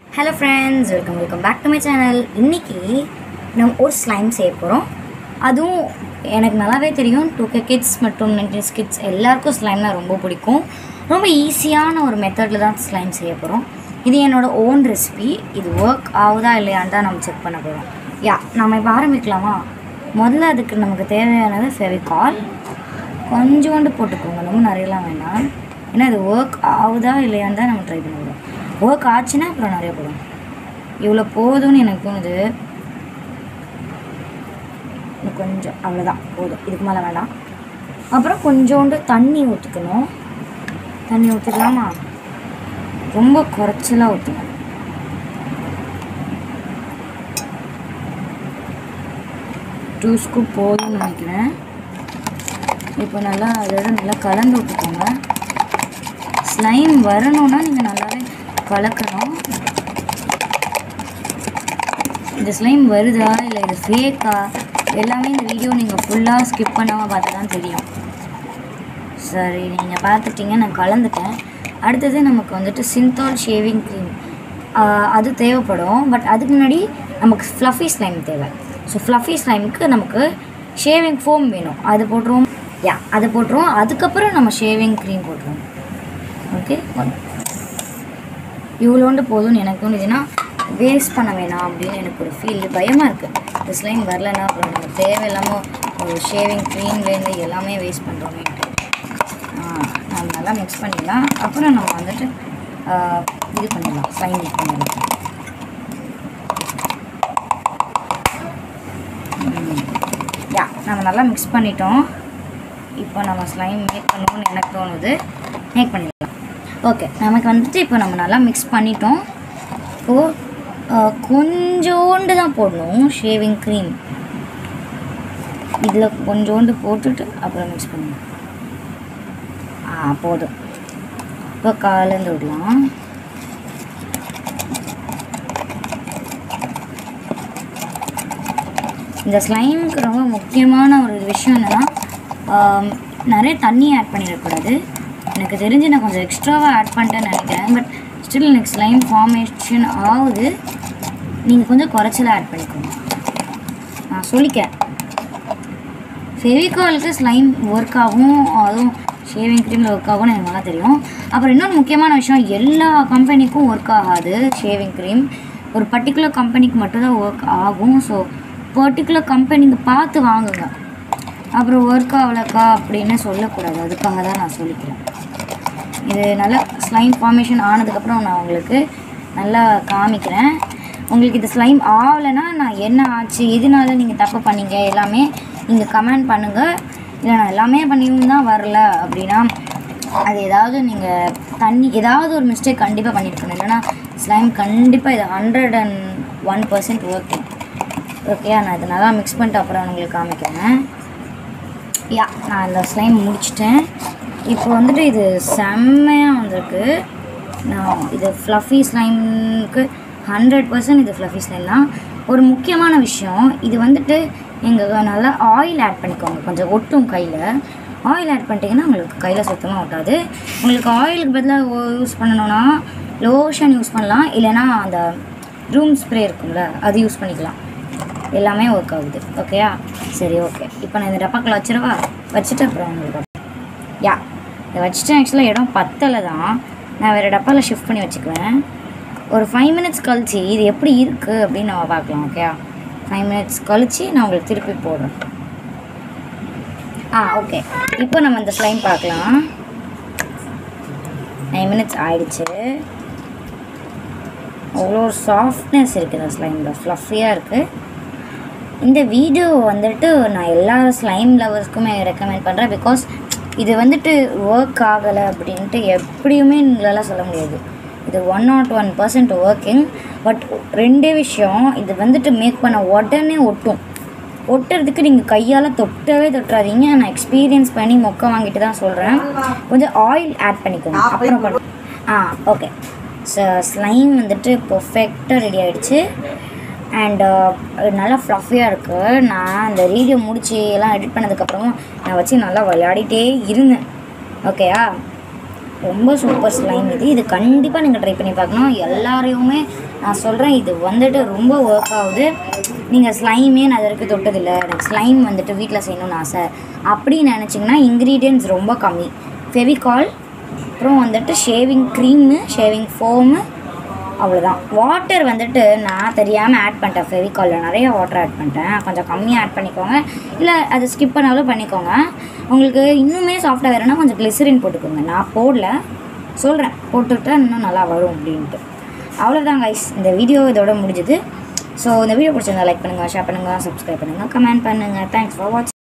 hello friends welcome welcome back to my channel இன்னைக்கு நம்ம ஒரு ஸ்லைம் செய்ய போகிறோம் அதுவும் எனக்கு நல்லாவே தெரியும் டூ கே கிட்ஸ் மற்றும் நைன்டீன்ஸ் கிட்ஸ் எல்லாருக்கும் ஸ்லைம்னா ரொம்ப பிடிக்கும் ரொம்ப ஈஸியான ஒரு மெத்தடில் தான் ஸ்லைம் செய்ய போகிறோம் இது என்னோட ஓன் ரெசிபி இது ஒர்க் ஆகுதா இல்லையான்னு தான் நம்ம செக் பண்ண போகிறோம் யா நம்ம இப்போ ஆரம்பிக்கலாமா முதல்ல அதுக்கு நமக்கு தேவையானது ஃபெவிகால் கொஞ்சோண்டு போட்டுக்கோங்க ரொம்ப நிறையலாம் வேண்டாம் ஏன்னா இது ஒர்க் ஆகுதா இல்லையான்னு தான் நம்ம ட்ரை பண்ண போகிறோம் ஒர்க் ஆச்சுன்னா அப்புறம் நிறைய போடும் இவ்வளோ போதும்னு எனக்கு தோணுது இன்னும் கொஞ்சம் அவ்வளோதான் போதும் இதுக்கு மேலே வேண்டாம் அப்புறம் கொஞ்சோண்டு தண்ணி ஊற்றிக்கணும் தண்ணி ஊற்றிக்கலாமா ரொம்ப குறைச்சலாக ஊற்றணும் டூ ஸ்கூப் போதும்னு நினைக்கிறேன் இப்போ நல்லா அதோட நல்லா கலந்து விட்டுக்கோங்க ஸ்லைம் வரணும்னா நீங்கள் நல்லாவே கலக்கணும் இந்த ஸ்லைம் வருதா இல்லை இது ஃபேக்கா எல்லாமே இந்த வீடியோ நீங்கள் ஃபுல்லாக ஸ்கிப் பண்ணாமல் பார்த்தா தான் தெரியும் சரி நீங்கள் பார்த்துட்டீங்க நான் கலந்துட்டேன் அடுத்தது நமக்கு வந்துட்டு சிந்தால் ஷேவிங் க்ரீம் அது தேவைப்படும் பட் அதுக்கு முன்னாடி நமக்கு ஃப்ளஃபி ஸ்லைம் தேவை ஸோ ஃப்ளஃபி ஸ்லைமுக்கு நமக்கு ஷேவிங் ஃபோம் வேணும் அது போட்டுருவோம் யா அது போட்டுருவோம் அதுக்கப்புறம் நம்ம ஷேவிங் க்ரீம் போட்டுருவோம் ஓகே இவ்வளோண்டு போதும்னு எனக்கு தோணுதுன்னா வேஸ்ட் பண்ண வேணாம் அப்படின்னு எனக்கு ஒரு ஃபீல் பயமாக இருக்குது இந்த ஸ்லைம் வரலன்னா அப்புறம் நம்ம தேவையில்லாமல் ஒரு ஷேவிங் க்ரீம்லேருந்து எல்லாமே வேஸ்ட் பண்ணுறோமேன்ட்டு நம்ம நல்லா மிக்ஸ் பண்ணிடலாம் அப்புறம் நம்ம வந்துட்டு ஆ, இது பண்ணிடலாம் ஸ்லைம் மிக்ஸ் பண்ணிடலாம் யா நம்ம நல்லா மிக்ஸ் பண்ணிட்டோம் இப்போ நம்ம ஸ்லைம் மேக் பண்ணணும்னு எனக்கு தோணுது மேக் பண்ணிடலாம் ஓகே நமக்கு வந்துட்டு இப்போ நம்ம நல்லா மிக்ஸ் பண்ணிட்டோம் இப்போது கொஞ்சோண்டு தான் போடணும் ஷேவிங் க்ரீம் இதில் கொஞ்சோண்டு போட்டுட்டு அப்புறம் மிக்ஸ் பண்ணணும் ஆ போதும் இப்போ கலந்து விடலாம் இந்த ஸ்லைமுக்கு ரொம்ப முக்கியமான ஒரு விஷயம் என்னென்னா நிறைய தண்ணி ஆட் பண்ணிடக்கூடாது எனக்கு தெரிஞ்சு நான் கொஞ்சம் எக்ஸ்ட்ராவாக ஆட் பண்ணிட்டேன்னு நினைக்கிறேன் பட் ஸ்டில் எனக்கு ஸ்லைம் ஃபார்மேஷன் ஆகுது நீங்கள் கொஞ்சம் குறைச்சலாக ஆட் பண்ணிக்கோங்க நான் சொல்லிக்கிறேன் ஃபெவிகாலுக்கு ஸ்லைம் ஒர்க் ஆகும் அதுவும் ஷேவிங் க்ரீமில் ஒர்க் ஆகும்னு எனக்கு நல்லா தெரியும் அப்புறம் இன்னொரு முக்கியமான விஷயம் எல்லா கம்பெனிக்கும் ஒர்க் ஆகாது ஷேவிங் க்ரீம் ஒரு பர்டிகுலர் கம்பெனிக்கு மட்டும்தான் ஒர்க் ஆகும் ஸோ பர்டிகுலர் கம்பெனிக்கு பார்த்து வாங்குங்க அப்புறம் ஒர்க் ஆகலக்கா அப்படின்னு சொல்லக்கூடாது அதுக்காக தான் நான் சொல்லிக்கிறேன் இது நல்லா ஸ்லைம் ஃபார்மேஷன் ஆனதுக்கப்புறம் நான் உங்களுக்கு நல்லா காமிக்கிறேன் உங்களுக்கு இது ஸ்லைம் ஆகலைன்னா நான் என்ன ஆச்சு எதனால நீங்கள் தப்பு பண்ணீங்க எல்லாமே நீங்கள் கமெண்ட் பண்ணுங்கள் இல்லை நான் எல்லாமே பண்ணியும் தான் வரல அப்படின்னா அது ஏதாவது நீங்கள் தண்ணி ஏதாவது ஒரு மிஸ்டேக் கண்டிப்பாக பண்ணியிருக்கணும் இல்லைன்னா ஸ்லைம் கண்டிப்பாக இது hundred and one percent working okay நான் இதை நல்லா மிக்ஸ் பண்ணிட்டு அப்புறம் உங்களுக்கு காமிக்கிறேன் யா நான் இந்த ஸ்லைம் முடிச்சிட்டேன் இப்போ வந்துட்டு இது செம்மையாக வந்திருக்கு நான் இது ஃப்ளஃபி ஸ்லைம்க்கு ஹண்ட்ரட் பர்சன்ட் இது ஃப்ளஃபி ஸ்லைம் தான் ஒரு முக்கியமான விஷயம் இது வந்துட்டு எங்கள் நல்லா ஆயில் ஆட் பண்ணிக்கோங்க கொஞ்சம் ஒட்டும் கையில் ஆயில் ஆட் பண்ணிட்டீங்கன்னா உங்களுக்கு கையில் சுத்தமாக ஒட்டாது உங்களுக்கு ஆயிலுக்கு பதிலாக யூஸ் பண்ணணும்னா லோஷன் யூஸ் பண்ணலாம் இல்லைன்னா அந்த ரூம் ஸ்ப்ரே இருக்கும்ல அது யூஸ் பண்ணிக்கலாம் எல்லாமே ஒர்க் ஆகுது ஓகேயா சரி ஓகே இப்போ நான் இந்த டப்பாக்கில் வச்சிடவா வச்சுட்டு அப்புறம் உங்களுக்கு யா இதை வச்சுட்டு ஆக்சுவலாக இடம் பத்தலை தான் நான் வேறு டப்பாவில் ஷிஃப்ட் பண்ணி வச்சுக்குவேன் ஒரு ஃபைவ் மினிட்ஸ் கழிச்சு இது எப்படி இருக்குது அப்படின்னு நம்ம பார்க்கலாம் ஓகேயா ஃபைவ் மினிட்ஸ் கழிச்சு நான் உங்களுக்கு திருப்பி போடுறேன் ஆ ஓகே இப்போ நம்ம இந்த ஸ்லைம் பார்க்கலாம் நைன் மினிட்ஸ் ஆயிடுச்சு அவ்வளோ சாஃப்ட்னஸ் இருக்குது இந்த ஸ்லைமில் ஃப்ளஃபியாக இருக்குது இந்த வீடியோ வந்துட்டு நான் எல்லா ஸ்லைம் லவர்ஸ்க்குமே ரெக்கமெண்ட் பண்ணுறேன் பிகாஸ் இது வந்துட்டு ஒர்க் ஆகலை அப்படின்ட்டு எப்படியுமே உங்களால் சொல்ல முடியாது இது one not one percent working but ரெண்டே விஷயம் இது வந்துட்டு மேக் பண்ண உடனே ஒட்டும் ஒட்டுறதுக்கு நீங்கள் கையால் தொட்டவே தொட்டுறாதீங்க நான் எக்ஸ்பீரியன்ஸ் பண்ணி மொக்க வாங்கிட்டு தான் சொல்கிறேன் கொஞ்சம் ஆயில் ஆட் பண்ணிக்கோங்க அப்புறம் பண்ண ஆ ஓகே ஸோ ஸ்லைம் வந்துட்டு பர்ஃபெக்டாக ரெடி ஆகிடுச்சு அண்ட் நல்லா ஃப்ளஃபியாக இருக்குது நான் அந்த வீடியோ முடிச்சு எல்லாம் எடிட் பண்ணதுக்கப்புறமா நான் வச்சு நல்லா விளையாடிட்டே இருந்தேன் ஓகேயா ரொம்ப சூப்பர் ஸ்லைம் இது இது கண்டிப்பாக நீங்கள் ட்ரை பண்ணி பார்க்கணும் எல்லாரையுமே நான் சொல்கிறேன் இது வந்துட்டு ரொம்ப ஒர்க் ஆகுது நீங்கள் ஸ்லைமே நான் இது வரைக்கும் தொட்டதில்லை எனக்கு ஸ்லைம் வந்துட்டு வீட்டில் செய்யணும்னு ஆசை அப்படின்னு நினச்சிங்கன்னா இன்க்ரீடியன்ட்ஸ் ரொம்ப கம்மி ஃபெவிகால் அப்புறம் வந்துட்டு ஷேவிங் க்ரீமு ஷேவிங் ஃபோமு அவ்வளோதான் வாட்டர் வந்துட்டு நான் தெரியாமல் ஆட் பண்ணிட்டேன் ஃபெவிகாலில் நிறைய வாட்டர் ஆட் பண்ணிட்டேன் கொஞ்சம் கம்மியாக ஆட் பண்ணிக்கோங்க இல்லை அது ஸ்கிப் பண்ணாலும் பண்ணிக்கோங்க உங்களுக்கு இன்னுமே சாஃப்டாக வேணும்னா கொஞ்சம் கிளிசரின் போட்டுக்கோங்க நான் போடல சொல்கிறேன் போட்டுக்கிட்டா இன்னும் நல்லா வரும் அப்படின்ட்டு அவ்வளோதான் கைஸ் இந்த வீடியோ இதோட முடிஞ்சுது ஸோ இந்த வீடியோ பிடிச்சிருந்தா லைக் பண்ணுங்கள் ஷேர் பண்ணுங்கள் சப்ஸ்கிரைப் பண்ணுங்கள் கமெண்ட் பண்ணுங்கள் தேங்க்ஸ் ஃபார் வாட்சிங்